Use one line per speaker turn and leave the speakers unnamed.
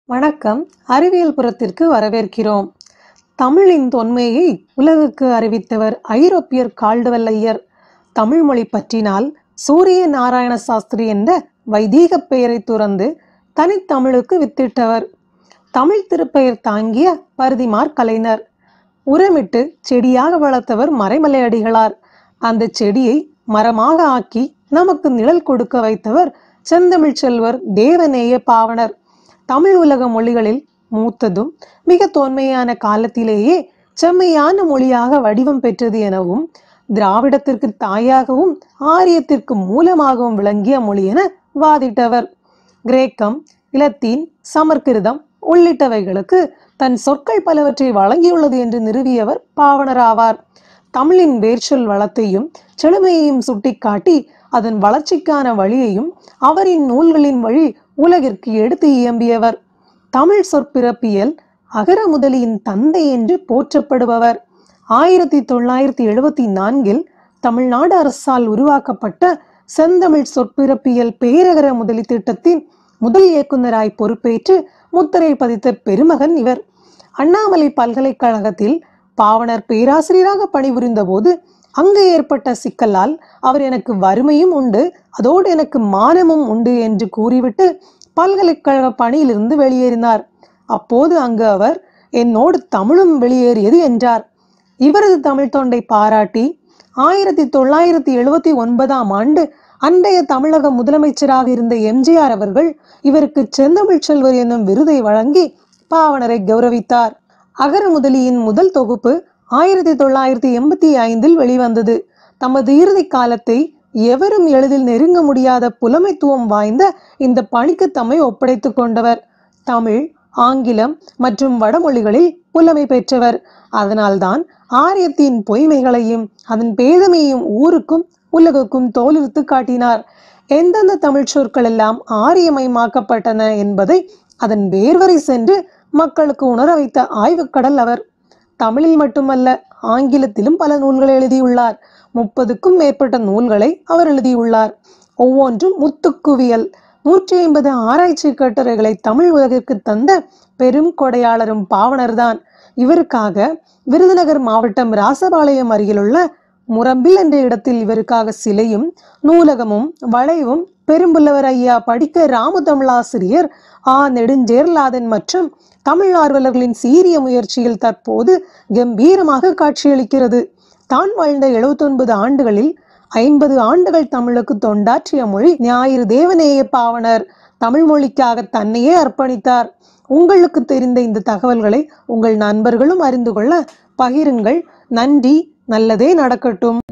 வணக்கம் அறிவியல் புறத்திற்கு வரவேற்கிறோம் தமிழின் தொன்மையை உலகுக்கு அறிவித்தவர் ஐரோப்பியர் கால்டுவெல் ஐயர் தமிழ் மொழி பற்றினால் சூரிய நாராயண சாஸ்திரி என்ற வைதீக பெயரை துறந்து தனித்தமிழுக்கு வித்திட்டவர் தமிழ் திருப்பெயர் தாங்கிய பருதிமார் கலைஞர் உரமிட்டு செடியாக வளர்த்தவர் மறைமலை அடிகளார் அந்த செடியை மரமாக ஆக்கி நமக்கு நிழல் கொடுக்க வைத்தவர் செந்தமிழ் செல்வர் தேவநேய பாவனர் தமிழ் உலக மொழிகளில் மூத்ததும் மிக தொன்மையான காலத்திலேயே செம்மையான மொழியாக வடிவம் பெற்றது எனவும் திராவிடத்திற்கு தாயாகவும் ஆரியத்திற்கு மூலமாகவும் விளங்கிய மொழி என வாதிட்டவர் கிரேக்கம் இலத்தீன் சமற்கிருதம் உள்ளிட்டவைகளுக்கு தன் சொற்கள் பலவற்றை வழங்கியுள்ளது என்று நிறுவியவர் பாவனராவார் தமிழின் வேர்ச்சொல் வளத்தையும் செழுமையையும் சுட்டிக்காட்டி அதன் வளர்ச்சிக்கான வழியையும் அவரின் நூல்களின் வழி உலகிற்கு எடுத்து இயம்பியவர் தமிழ் சொற்பிறப்பியல் அகர முதலியின் தந்தை என்று போற்றப்படுபவர் ஆயிரத்தி தொள்ளாயிரத்தி எழுபத்தி நான்கில் தமிழ்நாடு அரசால் உருவாக்கப்பட்ட செந்தமிழ் சொற்பிறப்பியல் பேரகர முதலி திட்டத்தின் முதல் இயக்குநராய் பொறுப்பேற்று முத்திரை பதித்த பெருமகன் இவர் அண்ணாமலை பல்கலைக்கழகத்தில் பாவனர் பேராசிரியராக பணிபுரிந்த போது அங்கு ஏற்பட்ட சிக்கலால் அவர் எனக்கு வறுமையும் உண்டு அதோடு எனக்கு மானமும் உண்டு என்று கூறிவிட்டு பல்கலைக்கழக பணியிலிருந்து வெளியேறினார் அப்போது அங்கு அவர் என்னோடு தமிழும் வெளியேறியது என்றார் இவரது தமிழ் தொண்டை பாராட்டி ஆயிரத்தி தொள்ளாயிரத்தி எழுபத்தி ஒன்பதாம் ஆண்டு அன்றைய தமிழக முதலமைச்சராக இருந்த எம்ஜிஆர் அவர்கள் இவருக்கு செந்தமிழ் செல்வர் என்னும் விருதை வழங்கி பாவனரை கௌரவித்தார் அகர முதலியின் முதல் தொகுப்பு ஆயிரத்தி தொள்ளாயிரத்தி எண்பத்தி ஐந்தில் வெளிவந்தது தமது இறுதி காலத்தை எவரும் எளிதில் நெருங்க முடியாத புலமைத்துவம் வாய்ந்த இந்த பணிக்கு தம்மை ஒப்படைத்துக் கொண்டவர் தமிழ் ஆங்கிலம் மற்றும் வடமொழிகளில் புலமை பெற்றவர் அதனால்தான் ஆரியத்தின் பொய்மைகளையும் அதன் பேதமையும் ஊருக்கும் உலகுக்கும் தோலுரித்து காட்டினார் எந்தெந்த தமிழ் சொற்கள் எல்லாம் ஆரியமயமாக்கப்பட்டன என்பதை அதன் வேர்வரை சென்று மக்களுக்கு உணர வைத்த ஆய்வுக்கடல் அவர் தமிழில் மட்டுமல்ல ஆங்கிலத்திலும் பல நூல்களை எழுதியுள்ளார் முப்பதுக்கும் மேற்பட்ட நூல்களை அவர் எழுதியுள்ளார் ஒவ்வொன்றும் முத்துக்குவியல் நூற்றி ஐம்பது ஆராய்ச்சி கட்டுரைகளை தமிழ் உலகிற்கு தந்த பெரும் கொடையாளரும் பாவனர்தான் இவருக்காக விருதுநகர் மாவட்டம் ராசபாளையம் அருகிலுள்ள முரம்பில் என்ற இடத்தில் இவருக்காக சிலையும் நூலகமும் வளைவும் பெரும்புல்லவர் ஐயா படிக்க ராமு தமிழாசிரியர் ஆ நெடுஞ்சேர்லாதன் மற்றும் தமிழ் ஆர்வலர்களின் சீரிய முயற்சியில் தற்போது கம்பீரமாக காட்சியளிக்கிறது தான் வாழ்ந்த எழுபத்தொன்பது ஆண்டுகளில் ஐம்பது ஆண்டுகள் தமிழுக்கு தொண்டாற்றிய மொழி ஞாயிறு தேவநேய பாவனர் தமிழ் மொழிக்காக தன்னையே அர்ப்பணித்தார் உங்களுக்கு தெரிந்த இந்த தகவல்களை உங்கள் நண்பர்களும் அறிந்து கொள்ள பகிருங்கள் நன்றி நல்லதே நடக்கட்டும்